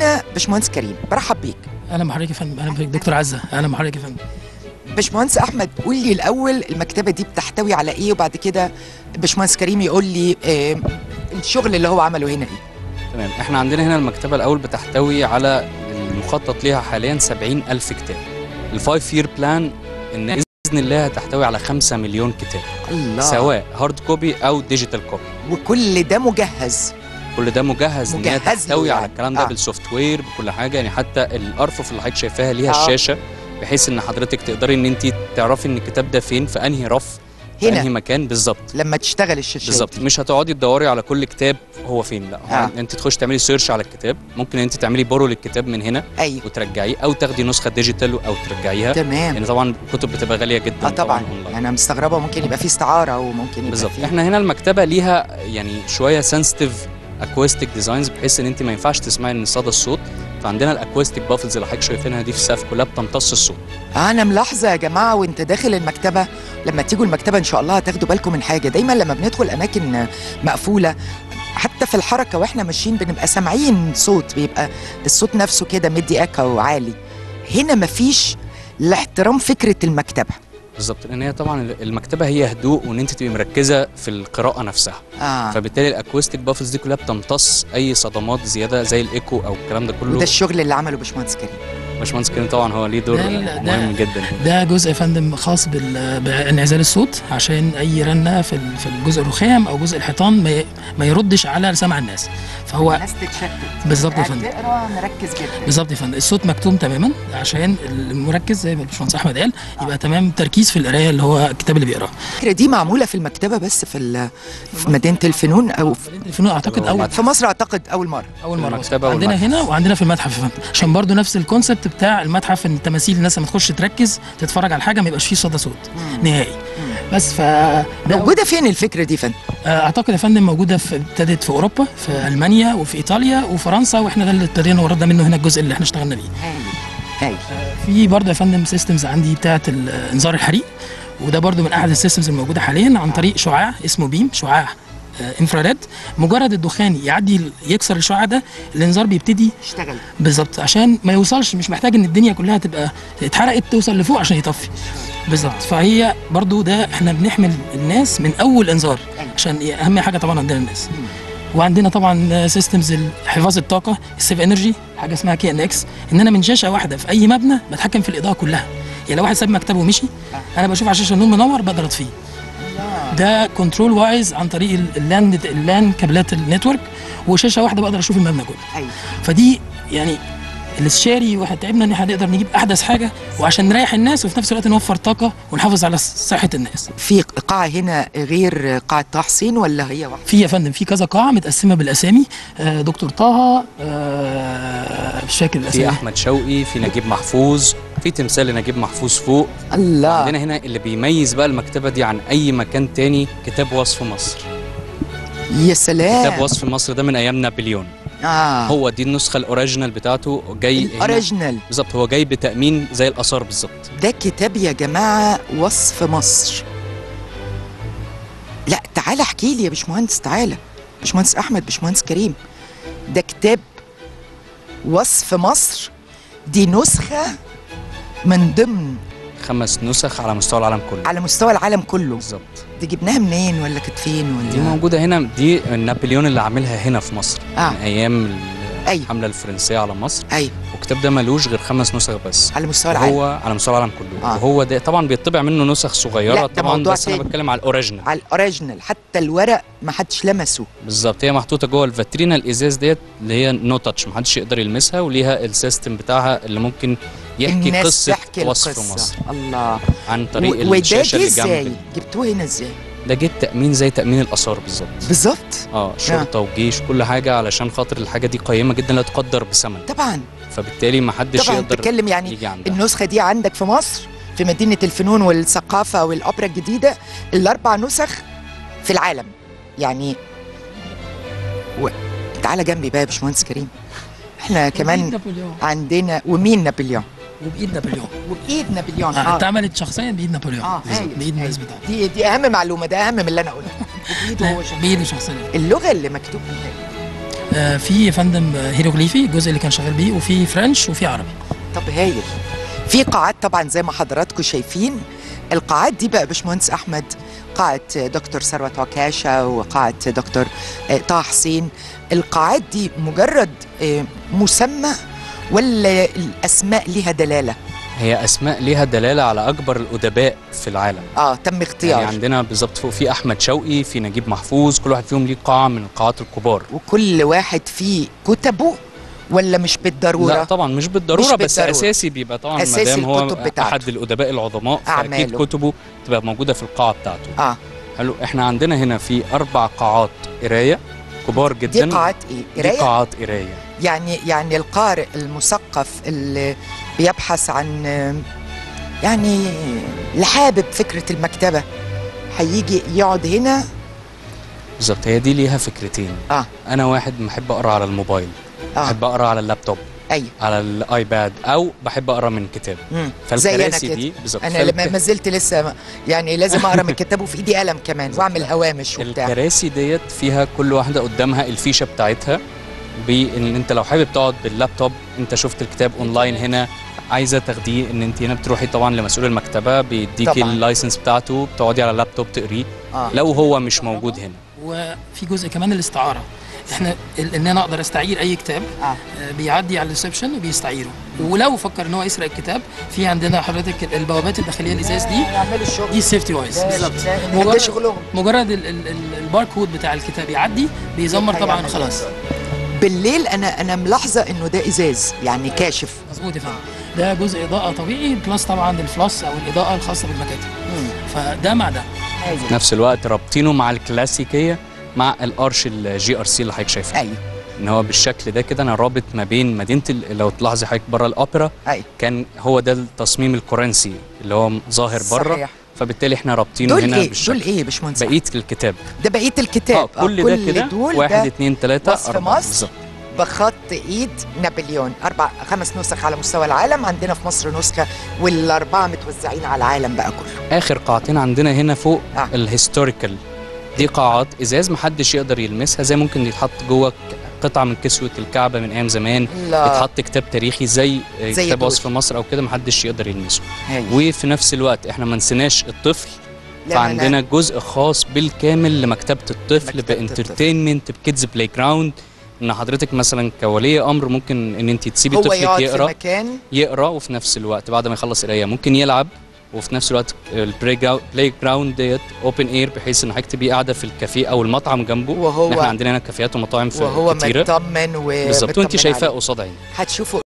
معانا باشمهندس كريم برحب بيك اهلا بحضرتك يا فندم اهلا بحضرتك دكتور عزه اهلا بحضرتك يا فندم باشمهندس احمد قول لي الاول المكتبه دي بتحتوي على ايه وبعد كده باشمهندس كريم يقول لي آه الشغل اللي هو عمله هنا ايه تمام احنا عندنا هنا المكتبة الأول بتحتوي على المخطط ليها حاليا 70 ألف كتاب الفايف يير بلان إن بإذن الله هتحتوي على 5 مليون كتاب الله سواء هارد كوبي أو ديجيتال كوبي وكل ده مجهز كل ده مجهز ان هي مجهز له تحتوي على يعني. الكلام ده آه. بالسوفت وير بكل حاجه يعني حتى الارفف اللي حضرتك شايفاها ليها آه. الشاشه بحيث ان حضرتك تقدري ان انت تعرفي ان الكتاب ده فين في انهي رف في هنا. انهي مكان بالظبط لما تشتغل الشاشات بالظبط مش هتقعدي تدوري على كل كتاب هو فين لا آه. آه. انت تخش تعملي سيرش على الكتاب ممكن انت تعملي بورو للكتاب من هنا ايوه وترجعيه او تاخدي نسخه ديجيتال او ترجعيها تمام لان طبعا الكتب بتبقى غاليه جدا اه طبعا اونلاين انا مستغربه ممكن يبقى في استعاره وممكن يبقى بالظبط في احنا هنا المكتبه ليها يعني شويه سنسيتيف اكوستيك ديزاينز بحيث ان انت ما ينفعش تسمعي ان صدى الصوت فعندنا الاكوستيك بافلز اللي حضرتك شايفينها دي في السقف كلها بتمتص الصوت انا ملاحظه يا جماعه وانت داخل المكتبه لما تيجوا المكتبه ان شاء الله هتاخدوا بالكم من حاجه دايما لما بندخل اماكن مقفوله حتى في الحركه واحنا ماشيين بنبقى سامعين صوت بيبقى الصوت نفسه كده مدي اكو عالي هنا مفيش لاحترام فكره المكتبه بالظبط لان هي طبعا المكتبه هي هدوء وان انت تبقي مركزه في القراءه نفسها اه فبالتالي الاكوستيك بافلز دي كلها بتمتص اي صدمات زياده زي الايكو او الكلام ده كله وده الشغل اللي عمله باشمهندس كريم باشمهندس كريم طبعا هو ليه دور ده ال- ده- مهم جدا ده جزء يا فندم خاص بال- بانعزال الصوت عشان اي رنه في ال- في الجزء الرخام او جزء الحيطان ما ي- ما يردش على سمع الناس فهو الناس تتشتت بالظبط يا فندم تقرا مركز جدا بالظبط يا فندم الصوت مكتوم تماما عشان المركز زي ما الباشمهندس احمد قال يبقى تمام تركيز في القرايه اللي هو الكتاب اللي بيقراه الفكره دي معموله في المكتبه بس في ال- في مدينه الفنون او في الفنون اعتقد اول في مصر اعتقد اول مره اول مره المكتبة عندنا والمتحف. هنا وعندنا في المتحف يا فندم عشان برضو نفس الكونسبت بتاع المتحف ان التماثيل الناس لما تخش تركز تتفرج على حاجه ما يبقاش فيه صدى صوت نهائي بس ف ده موجوده فين الفكره دي فن آه، اعتقد يا فندم موجوده في ابتدت في اوروبا في المانيا وفي ايطاليا وفرنسا واحنا ده اللي ابتدينا وردنا منه هنا الجزء اللي احنا اشتغلنا بيه هاي في برضه يا فندم سيستمز عندي بتاعه ال- انذار الحريق وده برضه من احد السيستمز الموجوده حاليا عن طريق شعاع اسمه بيم شعاع آه، انفراريد مجرد الدخان يعدي يكسر الشعاع ده الانذار بيبتدي اشتغل بالظبط عشان ما يوصلش مش محتاج ان الدنيا كلها تبقى اتحرقت توصل لفوق عشان يطفي بالظبط فهي برضو ده احنا بنحمل الناس من اول انذار عشان هي اهم حاجه طبعا عندنا الناس وعندنا طبعا سيستمز حفاظ الطاقه السيف انرجي حاجه اسمها كي ان اكس ان انا من شاشه واحده في اي مبنى بتحكم في الاضاءه كلها يعني لو واحد ساب مكتبه ومشي انا بشوف على الشاشه النور منور بقدر اطفيه ده كنترول وايز عن طريق ال- اللان اللان كابلات النتورك وشاشه واحده بقدر اشوف المبنى كله ايوه فدي يعني الاستشاري واحنا تعبنا ان احنا نقدر نجيب احدث حاجه وعشان نريح الناس وفي نفس الوقت نوفر طاقه ونحافظ على صحه الناس في قاعه هنا غير قاعه طه حسين ولا هي واحده في يا فندم في كذا قاعه متقسمه بالاسامي آه، دكتور طه آه، مش فاكر في الاسامي احمد شوقي في نجيب محفوظ في تمثال لنجيب محفوظ فوق الله عندنا هنا اللي بيميز بقى المكتبه دي عن اي مكان تاني كتاب وصف مصر يا كتاب سلام وصف مصر ده من ايام نابليون اه هو دي النسخه الاوريجينال بتاعته جاي هنا- الاوريجينال بالظبط هو جاي بتامين زي الاثار بالظبط ده كتاب يا جماعه وصف مصر لا تعالى احكي لي يا باشمهندس تعالى باشمهندس احمد باشمهندس كريم ده كتاب وصف مصر دي نسخه من ضمن خمس نسخ على مستوى العالم كله على مستوى العالم كله بالظبط دي جبناها منين ولا كانت فين دي ولا موجوده هنا دي نابليون اللي عاملها هنا في مصر آه. من ايام ال- أيوة. الحمله الفرنسيه على مصر ايوه والكتاب ده ملوش غير خمس نسخ بس على مستوى العالم هو على مستوى العالم كله آه. آه. وهو ده طبعا بيطبع منه نسخ لا، صغيره ده طبعا موضوع بس انا تاني. بتكلم على الاوريجينال على الاوريجينال حتى الورق ما حدش لمسه بالظبط هي محطوطه جوه الفاترينا الازاز ديت اللي هي نو تاتش محدش يقدر يلمسها وليها السيستم بتاعها اللي ممكن يحكي الناس قصه تحكي وصف القصة. مصر الله عن طريق و- وده الشاشه جه اللي ازاي جنب جبتوه هنا ازاي ده جه تامين زي تامين الاثار بالظبط بالظبط اه شرطه وجيش كل حاجه علشان خاطر الحاجه دي قيمه جدا لا تقدر بثمن طبعا فبالتالي ما حدش طبعا يقدر تتكلم يعني يجي عندها النسخه دي عندك في مصر في مدينه الفنون والثقافه والاوبرا الجديده الاربع نسخ في العالم يعني و... تعالى جنبي بقى يا باشمهندس كريم احنا كمان نابليون عندنا ومين نابليون وبايد نابليون وبايد نابليون آه. اه, اتعملت شخصيا بايد نابليون آه. هايل. بايد الناس هايل. بتاعته دي دي اهم معلومه ده اهم من اللي انا قلته وبايده هو لا، شخصيا بايده شخصيا اللغه اللي مكتوب بيها آه، في يا فندم آه، هيروغليفي الجزء اللي كان شغال بيه وفي فرنش وفي عربي طب هايل في قاعات طبعا زي ما حضراتكم شايفين القاعات دي بقى باشمهندس احمد قاعة دكتور ثروت عكاشة وقاعة دكتور آه، طه حسين القاعات دي مجرد آه، مسمى ولا الأسماء ليها دلالة؟ هي اسماء ليها دلاله على اكبر الادباء في العالم اه تم اختيار يعني عندنا بالظبط فوق في احمد شوقي في نجيب محفوظ كل واحد فيهم ليه قاعه من القاعات الكبار وكل واحد فيه كتبه ولا مش بالضرورة؟ لا طبعا مش بالضروره مش بس بالضرورة. اساسي بيبقى طبعا أساسي ما دام هو الكتب بتاعته. احد الادباء العظماء فاكيد أعماله. كتبه تبقى موجوده في القاعه بتاعته اه حلو احنا عندنا هنا في اربع قاعات قرايه كبار دي جدا قاعات ايه؟ دي قراية؟ قاعات قرايه يعني يعني القارئ المثقف اللي بيبحث عن يعني اللي حابب فكرة المكتبة هيجي يقعد هنا بالظبط هي دي ليها فكرتين اه انا واحد بحب اقرا على الموبايل اه بحب اقرا على اللابتوب ايوه على الايباد او بحب اقرا من كتاب مم. زي انا فالكراسي كده دي بالظبط انا فالك- لما ما زلت لسه يعني لازم اقرا من الكتاب وفي ايدي قلم كمان واعمل هوامش وبتاع الكراسي ديت فيها كل واحده قدامها الفيشه بتاعتها بان انت لو حابب تقعد باللابتوب انت شفت الكتاب اونلاين هنا عايزه تاخديه ان انت هنا بتروحي طبعا لمسؤول المكتبه بيديكي طبعاً. اللايسنس بتاعته بتقعدي على اللابتوب تقريه آه. لو هو مش موجود هنا وفي جزء كمان الاستعاره احنا ال- ان انا اقدر استعير اي كتاب آه. آه، بيعدي على الريسبشن وبيستعيره ولو فكر ان هو يسرق الكتاب في عندنا حضرتك البوابات الداخليه الازاز دي يعملوا الشغل دي سيفتي وايز بالظبط ده مجرد- شغلهم مجرد ال- ال- ال- الباركود بتاع الكتاب يعدي بيزمر طبعا هيعمل خلاص بالليل انا انا ملاحظه انه ده ازاز يعني كاشف مظبوط يا فندم ده جزء اضاءه طبيعي بلس طبعا الفلاس او الاضاءه الخاصه بالمكاتب فده مع ده في نفس الوقت رابطينه مع الكلاسيكيه مع الارش الجي ار سي اللي حضرتك شايفاه ايوه ان هو بالشكل ده كده انا رابط ما بين مدينه ال- لو تلاحظي حضرتك بره الاوبرا ايوه كان هو ده التصميم الكورنسي اللي هو ظاهر بره صحيح. فبالتالي احنا رابطينه دول هنا ايه بالشكل دول ايه يا باشمهندس بقيه الكتاب ده بقيه الكتاب اه كل ده كده دول واحد ده اتنين تلاته وصف اربعه مصر. بالظبط بخط ايد نابليون اربع خمس نسخ على مستوى العالم عندنا في مصر نسخه والاربعه متوزعين على العالم بقى كله اخر قاعتين عندنا هنا فوق آه. الهيستوريكال دي قاعات ازاز محدش يقدر يلمسها زي ممكن يتحط جوه ك- قطعه من كسوه الكعبه من ايام زمان لا يتحط كتاب تاريخي زي, زي كتاب دول. وصف مصر او كده محدش يقدر يلمسه هاي. وفي نفس الوقت احنا ما نسيناش الطفل لا، فعندنا جزء خاص بالكامل لمكتبه الطفل مكتبة بانترتينمنت بكيدز بلاي جراوند ان حضرتك مثلا كولي امر ممكن ان انت تسيبي هو طفلك يقعد في يقرا مكان يقرا وفي نفس الوقت بعد ما يخلص قرايه ممكن يلعب وفي نفس الوقت البلاي جراوند ديت اوبن اير بحيث ان حضرتك تبقي قاعده في الكافيه او المطعم جنبه وهو احنا عندنا هنا كافيهات ومطاعم في وهو كتيره مطمن و بالظبط وانت مطمن شايفاه عليه. قصاد عينك هتشوفوا